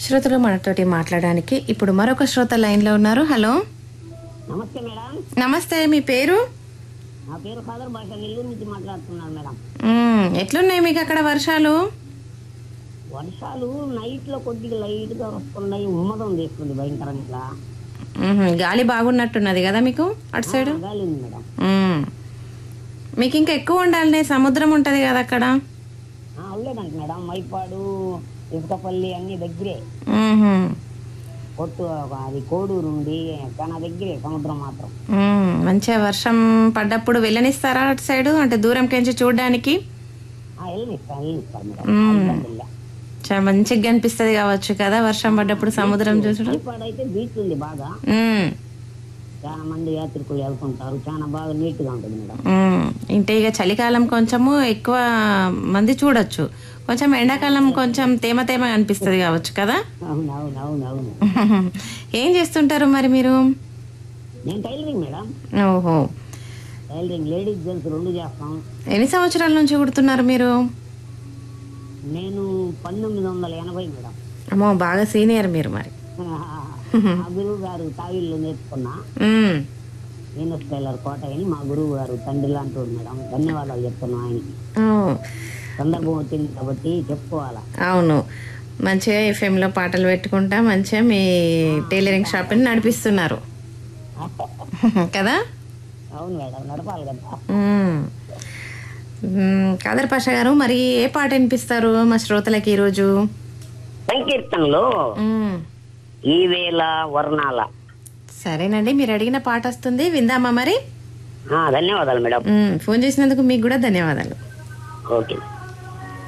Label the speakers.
Speaker 1: శ్రోతలు మనతోటి మాట్లాడడానికి ఇప్పుడు మరొక శ్రోత లైన్లో ఉన్నారు హలో
Speaker 2: నమస్తే మేడం
Speaker 1: నమస్తే మీ పేరు
Speaker 2: నా పేరు ఖాదర్ భాష నెల్లూరు నుంచి మాట్లాడుతున్నాను మేడం
Speaker 1: మ్మ్, ఎట్లున్నాయి మీకు అక్కడ వర్షాలు
Speaker 2: వర్షాలు నైట్ లో కొద్దిగా లైట్ గా వస్తున్నాయి ఉమ్మదం చేస్తుంది భయంకరంగా
Speaker 1: మ్మ్, గాలి బాగున్నట్టున్నది కదా మీకు అటు సైడ్
Speaker 2: ఆ, గాలి ఉంది మేడం
Speaker 1: మ్మ్. మీకు ఇంకా ఎక్కువ ఉండాలి సముద్రం ఉంటది కదా అక్కడ
Speaker 2: ఆ, అవ్వలేదంట మేడం మైపాడు ఇసుకపల్లి అన్ని దగ్గరే
Speaker 1: మ్మ్.
Speaker 2: కొట్టు అది కోడూరు ఉంది చాలా దగ్గరే సముద్రం మాత్రం
Speaker 1: మ్మ్. మంచిగా వర్షం పడ్డప్పుడు వెళ్ళనిస్తారా అటు సైడ్ అంటే దూరం కెంచి చూడడానికి
Speaker 2: ఆ, వెళ్ళనిస్తారు వెళ్ళనిస్తారు మేడం ఇబ్బంది లే.
Speaker 1: చాలా మంచిగా అనిపిస్తుంది కావచ్చు కదా వర్షం పడ్డప్పుడు సముద్రం చూసడం
Speaker 2: మైపాడు అయితే బీచ్ ఉంది బాగా
Speaker 1: మ్మ్.
Speaker 2: చాలా మంది యాత్రికులు వెళ్తుంటారు చాలా బాగా నీట్ గా ఉంటుంది మేడం
Speaker 1: మ్మ్. ఇంటే ఇక చలికాలం కొంచెము ఎక్కువ మంది చూడొచ్చు కొంచెం ఎండాకాలం కొంచెం తేమ తేమ అనిపిస్తుంది కావచ్చు కదా
Speaker 2: అవును అవును అవును అవును
Speaker 1: ఏం చేస్తుంటారు మరి మీరు
Speaker 2: నేను టైలరింగ్ మేడం
Speaker 1: ఓహో
Speaker 2: టైలరింగ్ లేడీస్ జెంట్స్ రెండు చేస్తాం
Speaker 1: ఎన్ని సంవత్సరాల నుంచి కుడుతున్నారు మీరు
Speaker 2: నేను పంతొమ్మిది వందల ఎనభై మేడం
Speaker 1: అమ్మో బాగా సీనియర్ మీరు మరి
Speaker 2: మా గురువు గారు తావిళ్ళు నేర్చుకున్నా
Speaker 1: మ్మ్.
Speaker 2: నేను టైలర్ కోటయ్యని మా గురువు గారు తండ్రి లాంటి వాడు మేడం ధన్యవాదాలు చెప్తున్నా ఆయనకి
Speaker 1: ఓ,
Speaker 2: సందర్భం వచ్చింది కాబట్టి చెప్పుకోవాలా
Speaker 1: అవును మంచిగా ఎఫ్ఎంలో పాటలు పెట్టుకుంటా మంచిగా మీ టైలరింగ్ షాప్ని నడిపిస్తున్నారు కదా
Speaker 2: అవును మేడం నడపాలి కదా
Speaker 1: మ్మ్. మ్మ్. కాదర్ పాషా గారు మరి ఏ పాట వినిపిస్తారు మా శ్రోతలకి ఈరోజు
Speaker 2: సంకీర్తనలో
Speaker 1: మ్మ్.
Speaker 2: ఈ వేళ వర్ణాల
Speaker 1: సరేనండి మీరు అడిగిన పాట వస్తుంది విందామా మరి
Speaker 2: ఆ, ధన్యవాదాలు మేడం
Speaker 1: మ్మ్. ఫోన్ చేసినందుకు మీకు కూడా ధన్యవాదాలు
Speaker 2: ఓకే